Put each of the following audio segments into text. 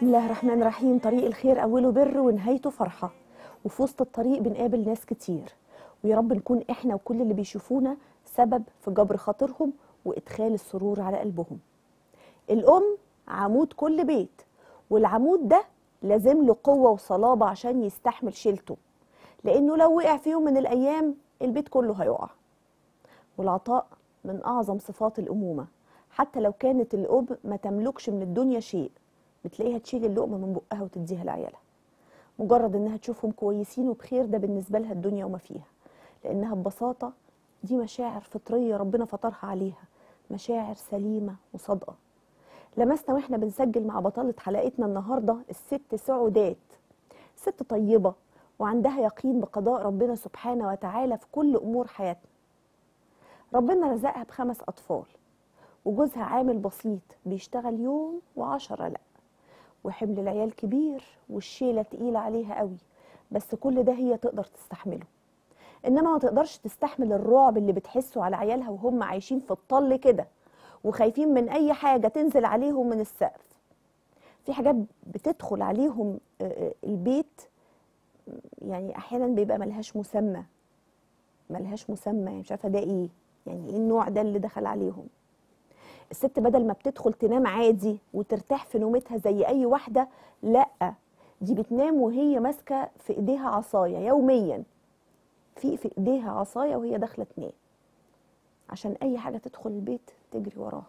الله الرحمن الرحيم طريق الخير أوله بر ونهايته فرحة وفي وسط الطريق بنقابل ناس كتير ويا رب نكون إحنا وكل اللي بيشوفونا سبب في جبر خاطرهم وإدخال السرور على قلبهم الأم عمود كل بيت والعمود ده لازم له قوة وصلابة عشان يستحمل شيلته لأنه لو وقع في يوم من الأيام البيت كله هيقع والعطاء من أعظم صفات الأمومة حتى لو كانت الأم ما تملكش من الدنيا شيء بتلاقيها تشيل اللقمة من بقها وتديها لعيالها مجرد إنها تشوفهم كويسين وبخير ده بالنسبة لها الدنيا وما فيها لأنها ببساطة دي مشاعر فطرية ربنا فطرها عليها مشاعر سليمة وصادقة لمسنا واحنا بنسجل مع بطلة حلقتنا النهاردة الست سعودات ست طيبة وعندها يقين بقضاء ربنا سبحانه وتعالى في كل أمور حياتنا ربنا رزقها بخمس أطفال وجوزها عامل بسيط بيشتغل يوم وعشرة لأ وحمل العيال كبير والشيلة تقيلة عليها قوي بس كل ده هي تقدر تستحمله إنما ما تقدرش تستحمل الرعب اللي بتحسه على عيالها وهم عايشين في الطل كده وخايفين من أي حاجة تنزل عليهم من السقف في حاجات بتدخل عليهم البيت يعني أحيانا بيبقى ملهاش مسمى ملهاش مسمى يعني مش عارفة ده إيه يعني إيه النوع ده اللي دخل عليهم الست بدل ما بتدخل تنام عادي وترتاح في نومتها زي اي واحده لا دي بتنام وهي ماسكه في ايديها عصايه يوميا في في ايديها عصايه وهي داخله تنام عشان اي حاجه تدخل البيت تجري وراها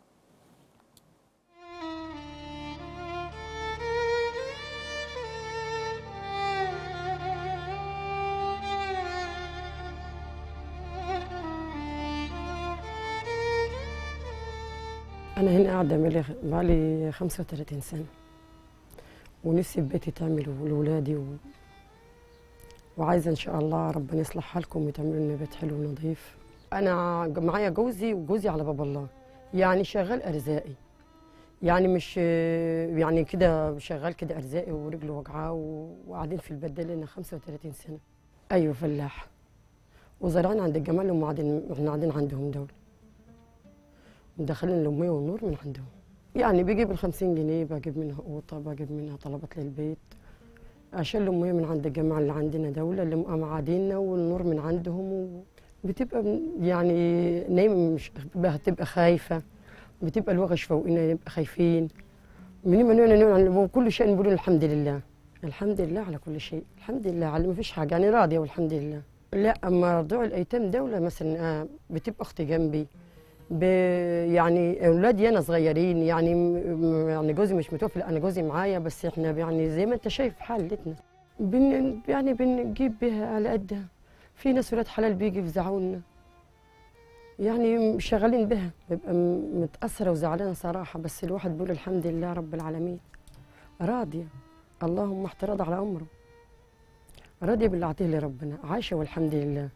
أنا هنا قاعدة بقالي بقالي 35 سنة ونفسي في بيتي تعملوا لولادي و... وعايزة إن شاء الله ربنا يصلح حالكم وتعملوا لنا بيت حلو ونظيف أنا معايا جوزي وجوزي على باب الله يعني شغال أرزاقي يعني مش يعني كده شغال كده أرزاقي ورجله وجعاه وقاعدين في البيت ده لنا 35 سنة أيوه فلاح وزرعنا عند الجمال هم قاعدين احنا قاعدين عندهم دول مدخلين الأمية والنور من عندهم يعني بجيب ال 50 جنيه بجيب منها قوطة بجيب منها طلبات للبيت عشان الأمية من عند الجماعة اللي عندنا دولة اللي مقعديننا والنور من عندهم بتبقى يعني نايمة مش بتبقى خايفة بتبقى الوغش فوقنا يبقى خايفين من ما نقول وكل شيء نقول الحمد لله الحمد لله على كل شيء الحمد لله على ما فيش حاجة يعني راضية والحمد لله لا أما رضوع الأيتام دولة مثلا بتبقى أختي جنبي يعني اولادي انا صغيرين يعني يعني جوزي مش متوفي لا انا جوزي معايا بس احنا يعني زي ما انت شايف حالتنا بن يعني بنجيب بها على قدها في ناس ولاد حلال بيجي يفزعوا لنا يعني شغالين بها ببقى متاثره وزعلانه صراحه بس الواحد بيقول الحمد لله رب العالمين راضيه اللهم احترض على عمره راضيه باللي عطيه لي ربنا عايشه والحمد لله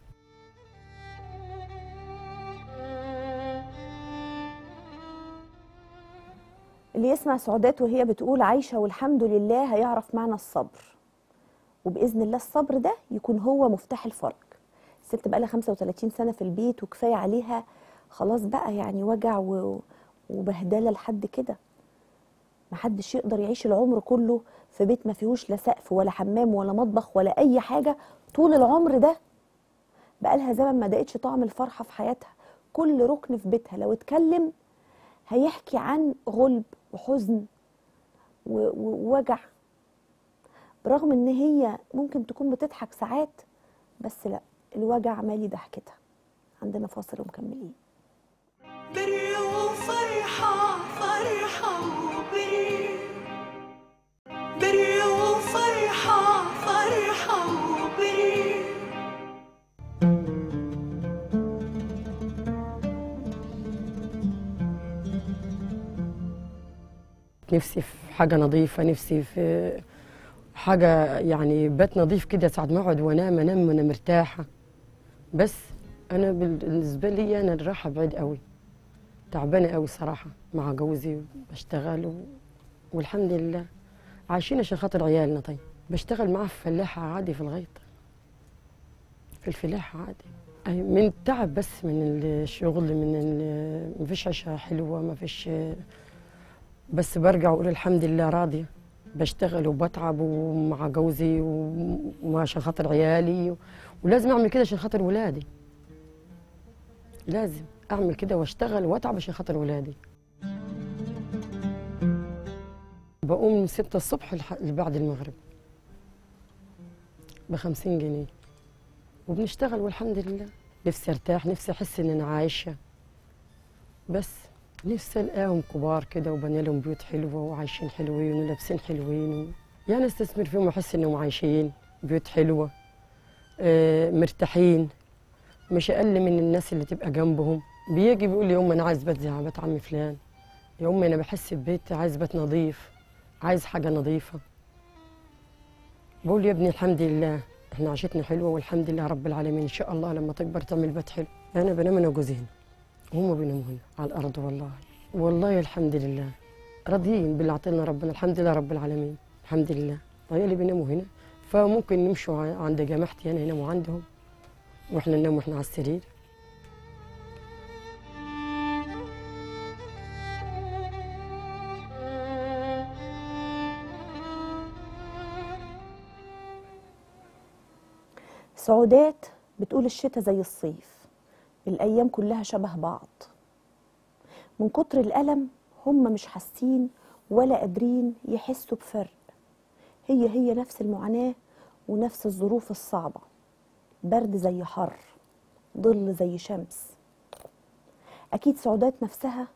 اللي يسمع سعودات وهي بتقول عايشة والحمد لله هيعرف معنى الصبر وبإذن الله الصبر ده يكون هو مفتاح الفرج الست بقى لها 35 سنة في البيت وكفاية عليها خلاص بقى يعني وجع و... وبهدلة لحد كده محدش يقدر يعيش العمر كله في بيت ما فيهوش لا سقف ولا حمام ولا مطبخ ولا أي حاجة طول العمر ده بقالها زمن ما دقتش طعم الفرحة في حياتها كل ركن في بيتها لو اتكلم هيحكي عن غلب وحزن ووجع برغم ان هي ممكن تكون بتضحك ساعات بس لا الوجع مالي ضحكتها عندنا فاصل ومكملين بر وفرحة فرحة وبر بر وفرحة فرحة وبر نفسي في حاجة نظيفة نفسي في حاجة يعني بيت نظيف كده ساعة ما أقعد وأنام أنام وأنا مرتاحة بس أنا بالنسبة لي أنا الراحة بعيد قوي تعبانة قوي صراحة مع جوزي بشتغل و... والحمد لله عايشين عشان خاطر عيالنا طيب بشتغل معاه في فلاحة عادي في الغيط في الفلاحة عادي من التعب بس من الشغل من ال... مفيش عيشة حلوة مفيش بس برجع واقول الحمد لله راضيه بشتغل وبتعب ومع جوزي وعشان خاطر عيالي ولازم اعمل كده عشان خاطر ولادي لازم اعمل كده واشتغل واتعب عشان خاطر ولادي بقوم من ستة الصبح لح- لبعد المغرب بخمسين جنيه وبنشتغل والحمد لله نفسي ارتاح نفسي احس ان انا عايشه بس نفسي الاقيهم كبار كده وبني لهم بيوت حلوه وعايشين حلوين ولابسين حلوين و... يعني استثمر فيهم واحس انهم عايشين بيوت حلوه آه مرتاحين مش اقل من الناس اللي تبقى جنبهم بيجي بيقول لي يوم انا عايز بيت زي بيت عمي فلان يوم انا بحس ببيت عايز بيت نظيف عايز حاجه نظيفه بقول يا ابني الحمد لله احنا عيشتنا حلوه والحمد لله رب العالمين ان شاء الله لما تكبر تعمل بيت حلو انا بنام انا وجوزي هنا هم بيناموا هنا على الارض والله والله الحمد لله راضيين باللي عطينا ربنا الحمد لله رب العالمين الحمد لله عيالي بيناموا هنا فممكن نمشوا ع- عند جماعتي انا يناموا عندهم واحنا ننام واحنا على السرير سعودات بتقول الشتاء زي الصيف الأيام كلها شبه بعض من كتر الألم هم مش حاسين ولا قادرين يحسوا بفرق هي هي نفس المعاناة ونفس الظروف الصعبة برد زي حر ظل زي شمس أكيد سعودات نفسها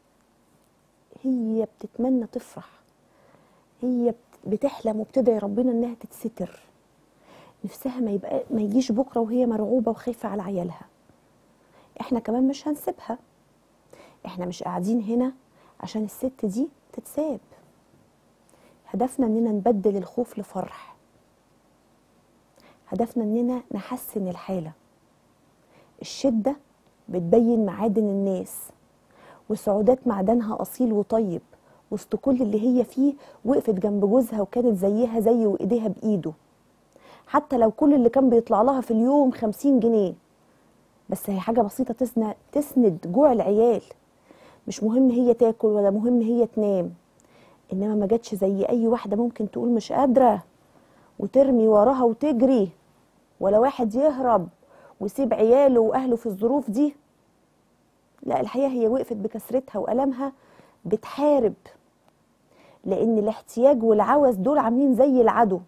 هي بتتمنى تفرح هي بت- بتحلم وبتدعي ربنا إنها تتستر نفسها ما يبقى ما يجيش بكره وهي مرعوبه وخايفه على عيالها احنا كمان مش هنسيبها احنا مش قاعدين هنا عشان الست دي تتساب هدفنا اننا نبدل الخوف لفرح هدفنا اننا نحسن الحاله الشده بتبين معادن الناس وسعودات معدنها اصيل وطيب وسط كل اللي هي فيه وقفت جنب جوزها وكانت زيها زيه وايديها بايده حتى لو كل اللي كان بيطلع لها في اليوم خمسين جنيه بس هي حاجة بسيطة تسند, تسند جوع العيال مش مهم هي تاكل ولا مهم هي تنام إنما ما جاتش زي أي واحدة ممكن تقول مش قادرة وترمي وراها وتجري ولا واحد يهرب ويسيب عياله وأهله في الظروف دي لا الحقيقة هي وقفت بكسرتها وألمها بتحارب لأن الاحتياج والعوز دول عاملين زي العدو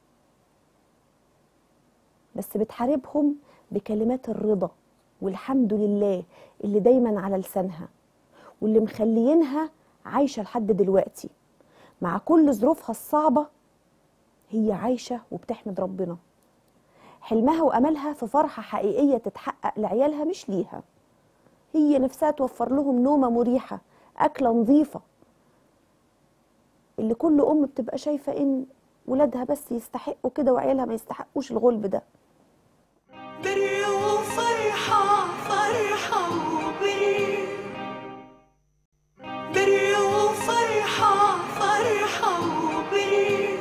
بس بتحاربهم بكلمات الرضا والحمد لله اللي دايما على لسانها واللي مخليينها عايشة لحد دلوقتي مع كل ظروفها الصعبة هي عايشة وبتحمد ربنا حلمها وأملها في فرحة حقيقية تتحقق لعيالها مش ليها هي نفسها توفر لهم نومة مريحة أكلة نظيفة اللي كل أم بتبقى شايفة إن ولادها بس يستحقوا كده وعيالها ما يستحقوش الغلب ده بر وفرحة فرحة وبر بر وفرحة فرحة وبر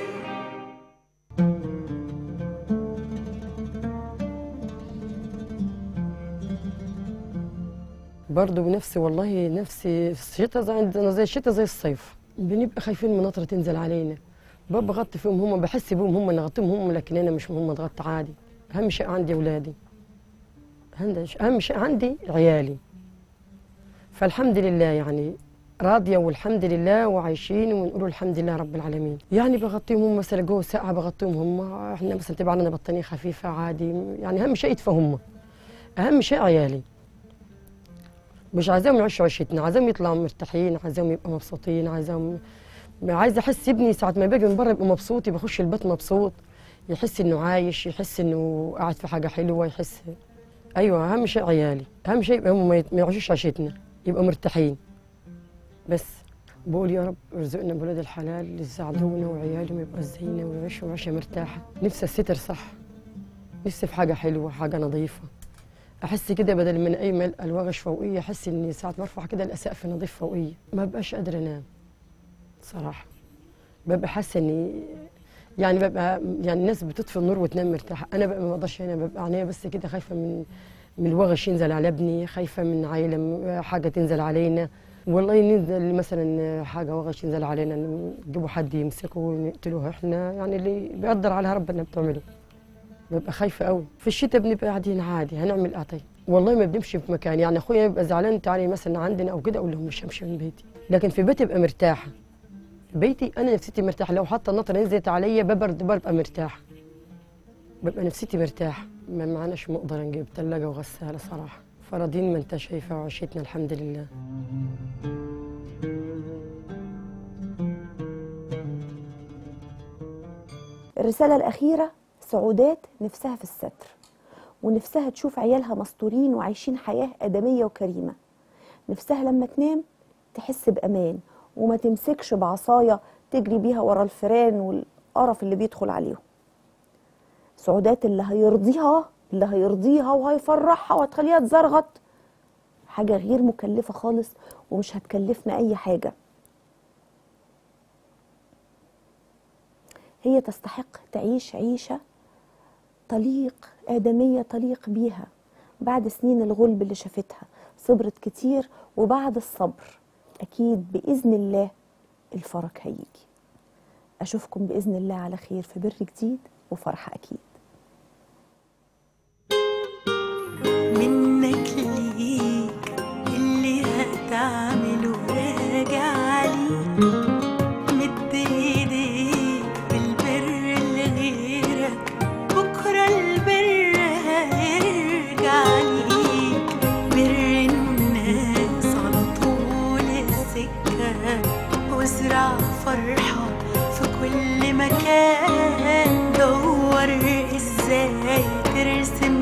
برضه بنفسي والله نفسي الشتاء زي عندنا زي الشتاء زي الصيف بنبقى خايفين من نطرة تنزل علينا ببقى بغطي فيهم هم بحس بيهم هم نغطيهم هم لكن انا مش هم اتغطى عادي اهم شيء عندي اولادي عندي- اهم شيء عندي عيالي فالحمد لله يعني راضيه والحمد لله وعايشين ونقول الحمد لله رب العالمين يعني بغطيهم هم مثلا جو ساعه بغطيهم هم احنا مثلا تبع لنا بطانيه خفيفه عادي يعني اهم شيء يدفى هم اهم شيء عيالي مش عايزاهم يعيشوا عيشتنا عايزاهم يطلعوا مرتاحين عايزاهم يبقوا مبسوطين عايزاهم عايزه احس ابني ساعه ما باجي من بره يبقى مبسوط يبقى يخش البيت مبسوط يحس انه عايش يحس انه قاعد في حاجه حلوه يحس ايوه اهم شيء عيالي اهم شيء يبقى هم ما يت- ما يعيشوش عيشتنا يبقوا مرتاحين بس بقول يا رب ارزقنا بولاد الحلال اللي يساعدونا وعيالهم يبقوا زينا ويعيشوا عيشه مرتاحه نفسي الستر صح نفسي في حاجه حلوه حاجه نظيفه احس كده بدل من اي مال الواغش فوقيه احس اني ساعه ما ارفع كده الاسقف نظيف فوقيه ما بقاش قادره انام صراحه ببقى حاسه اني يعني ببقى يعني الناس بتطفي النور وتنام مرتاحه انا ببقى ما اقدرش انا ببقى عينيا بس كده خايفه من من الوغش ينزل على ابني خايفه من عيله حاجه تنزل علينا والله ننزل مثلا حاجه وغش ينزل علينا نجيبوا حد يمسكه ونقتلوه احنا يعني اللي بيقدر عليها ربنا بتعمله ببقى خايفه قوي في الشتاء بنبقى قاعدين عادي هنعمل ايه طيب والله ما بنمشي في مكان يعني اخويا يبقى زعلان تعالي مثلا عندنا او كده اقول لهم مش همشي من بيتي لكن في بيتي ابقى مرتاحه في بيتي انا نفسيتي مرتاحه لو حتى النطره نزلت عليا ببرد ببقى مرتاحه ببقى نفسيتي مرتاحه ما معناش مقدر نجيب ثلاجه وغساله صراحه فراضين ما انت شايفه وعيشتنا الحمد لله الرسالة الأخيرة سعودات نفسها في الستر ونفسها تشوف عيالها مستورين وعايشين حياة آدمية وكريمة نفسها لما تنام تحس بأمان وما تمسكش بعصاية تجري بيها ورا الفيران والقرف اللي بيدخل عليهم سعودات اللي هيرضيها اللي هيرضيها وهيفرحها وهتخليها تزرغط حاجة غير مكلفة خالص ومش هتكلفنا أي حاجة هي تستحق تعيش عيشة تليق آدمية تليق بيها بعد سنين الغلب اللي شافتها صبرت كتير وبعد الصبر أكيد بإذن الله الفرج هيجي أشوفكم بإذن الله على خير في بر جديد وفرحة أكيد منك ليك اللي هتعمله راجع ليك مد ايديك بالبر لغيرك بكرة البر هيرجع ليك بر الناس على طول السكة وازرع فرحة في كل مكان دور ازاي ترسم